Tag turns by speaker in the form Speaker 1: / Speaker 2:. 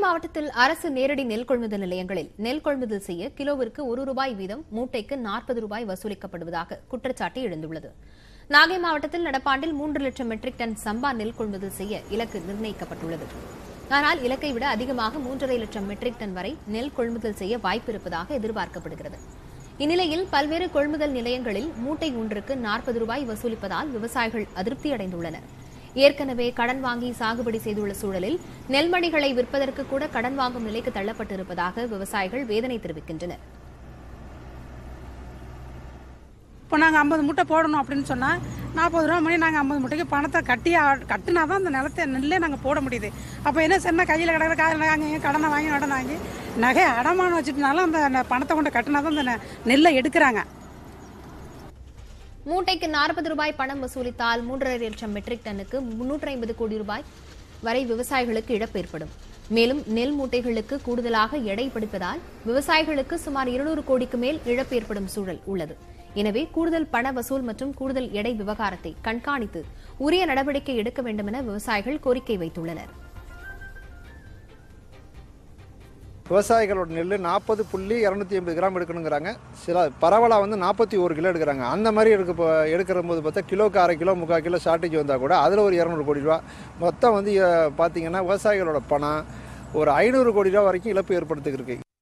Speaker 1: மாவட்டத்தில் அரசு நேரடி நெல் கொள்முதல் நிலையங்களில் நெல் கொள்முதல் செய்ய கிலோவிற்கு ஒரு ரூபாய் வீதம் மூட்டைக்கு நாற்பது ரூபாய் வசூலிக்கப்படுவதாக குற்றச்சாட்டு எழுந்துள்ளது நாகை மாவட்டத்தில் நடப்பாண்டில் மூன்று லட்சம் மெட்ரிக் டன் சம்பா நெல் கொள்முதல் செய்ய இலக்கு நிர்ணயிக்கப்பட்டுள்ளது ஆனால் இலக்கை விட அதிகமாக மூன்றரை லட்சம் மெட்ரிக் டன் வரை நெல் கொள்முதல் செய்ய வாய்ப்பிருப்பதாக எதிர்பார்க்கப்படுகிறது இந்நிலையில் பல்வேறு கொள்முதல் நிலையங்களில் மூட்டை ஒன்றுக்கு நாற்பது ரூபாய் வசூலிப்பதால் விவசாயிகள் அதிருப்தியடைந்துள்ளனர் ஏற்கனவே கடன் வாங்கி சாகுபடி செய்துள்ள சூழலில் நெல்மணிகளை விற்பதற்கு கூட கடன் வாங்கும் நிலைக்கு தள்ளப்பட்டிருப்பதாக விவசாயிகள் வேதனை தெரிவிக்கின்றனர்
Speaker 2: இப்போ நாங்கள் ஐம்பது மூட்டை போடணும் அப்படின்னு சொன்னால் நாற்பது ரூபா மணி நாங்கள் ஐம்பது மூட்டைக்கு பணத்தை கட்டி ஆ- கட்டினா தான் அந்த நிலத்தை நெல்லே நாங்கள் போட முடியுது அப்போ என்ன சின்ன கையில் கிடக்கிற காயில் அங்கே கடனை வாங்கி நடனை வாங்கி நகை அடமானம் வச்சுட்டுனாலும் அந்த ந- பணத்தை கொண்டு கட்டினா தான் அந்த நெ- நெல்லை எடுக்கிறாங்க
Speaker 1: மூட்டைக்கு நாற்பது ரூபாய் பணம் வசூலித்தால் மூன்றரை லட்சம் மெட்ரிக் டன்னுக்கு முன்னூற்று ஐம்பது கோடி ரூபாய் வரை விவசாயிகளுக்கு இழப்பு ஏற்படும் மேலும் நெல் மூட்டைகளுக்கு கூடுதலாக எடை பிடிப்பதால் விவசாயிகளுக்கு சுமார் இருநூறு கோடிக்கு மேல் இழப்பு ஏற்படும் சூழல் உள்ளது எனவே கூடுதல் பண வசூல் மற்றும் கூடுதல் எடை விவகாரத்தை கண்காணித்து உரிய நடவடிக்கை எடுக்க வேண்டும் என விவசாயிகள் கோரிக்கை வைத்துள்ளனர்
Speaker 3: விவசாயிகளோட நெல் நாற்பது புள்ளி இரநூத்தி ஐம்பது கிராம் எடுக்கணுங்கிறாங்க சில பரவலாக வந்து நாற்பத்தி ஒரு கிலோ எடுக்கிறாங்க அந்த மாதிரி எடுக்க போ- எடுக்கிற போது பார்த்தா கிலோக்கு அரை கிலோ முக்கால் கிலோ ஷார்ட்டேஜ் வந்தால் கூட அதில் ஒரு இரநூறு கோடி ரூபா மொத்தம் வந்து அஹ், பார்த்தீங்கன்னா விவசாயிகளோட பணம் ஒரு ஐநூறு கோடி ரூபா வரைக்கும் இழப்பு ஏற்படுத்திருக்கு